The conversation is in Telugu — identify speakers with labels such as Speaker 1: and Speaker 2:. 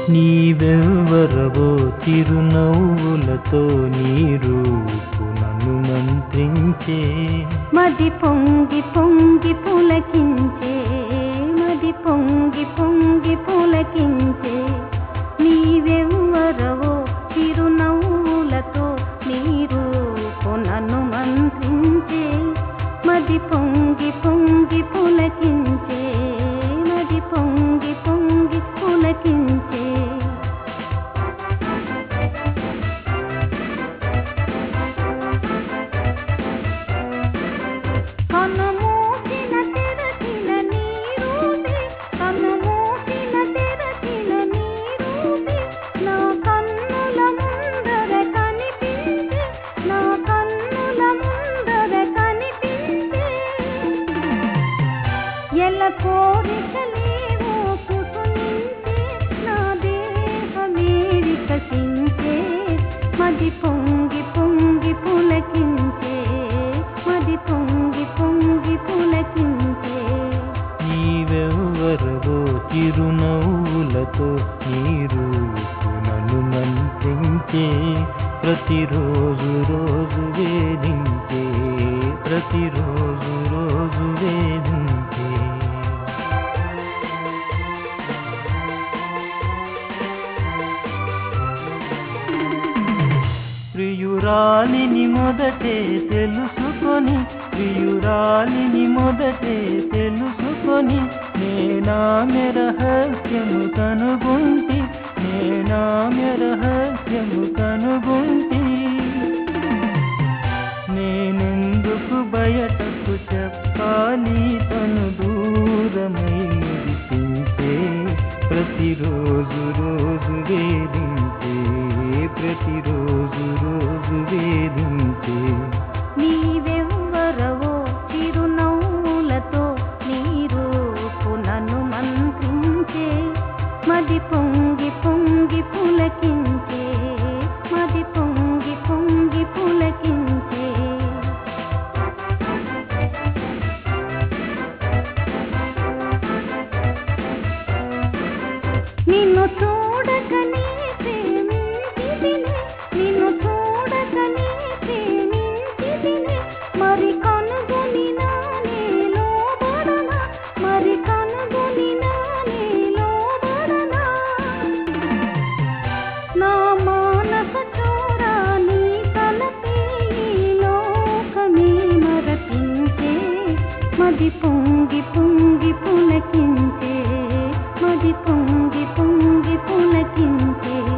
Speaker 1: నీవెవ్వరవో చిరునవ్వులతో నీ రూపు నన్ను మంత్రించే
Speaker 2: మది పొంగి పొంగి పులకించే మది పొంగి పొంగి పులకించే నీవెవ్వరవో చిరునవ్వులతో నీరు నన్ను మంత్రించే మది పొంగి పొంగి పులకించే మది పొంగి పొంగి పులకించే కనుమూసిన తెరచిన నీరూపే కనుమూసిన తెరచిన నీరూపే నా కన్నుల ముందర కనిపించే నా కన్నుల ముందర కనిపించే ఎల్ల కోరికలేవో కుసునించే నా దేహమే వికసించే మది పొంగి పొంగి పులకించే మది పొంగి పొంగి పులకించే
Speaker 1: నీవెవ్వరవో చిరునవ్వులతో నీ రూపు నన్ను మంత్రించే ప్రతిరోజు రోజు వేధించే ప్రతిరోజు రోజు వేధించే ప్రియురాలిని మొదటే తెలుసుకొని ప్రియురాలిని మొదటే తెలుసుకొని నేనామె రహస్యము కనుగొంటి నేనామె రహస్యము కనుగొంటి నేనెందుకు బయటకు చెప్పాలి తను దూరమై మురిసించే ప్రతిరోజు రోజు వేధించే ప్రతిరోజు రోజు వేధించే
Speaker 2: నీవెవ్వరవో చిరునవ్వులతో నీ రూపు నన్ను మంత్రించే మది పొంగి పొంగి పులకించే మది పొంగి పొంగి పులకించే నిన్ను చూడకనే ప్రేమించితిని నిన్ను చూడకనే ప్రేమించితిని మరి కనుగొని నానేలో బడన మరి కనుగొని నానేలో బడన నా మానస చోరా నీ తలపే ఈ లోకమే మరపించే మది పొంగి పొంగి పులకించే మది పొంగి పొంగి పులకించే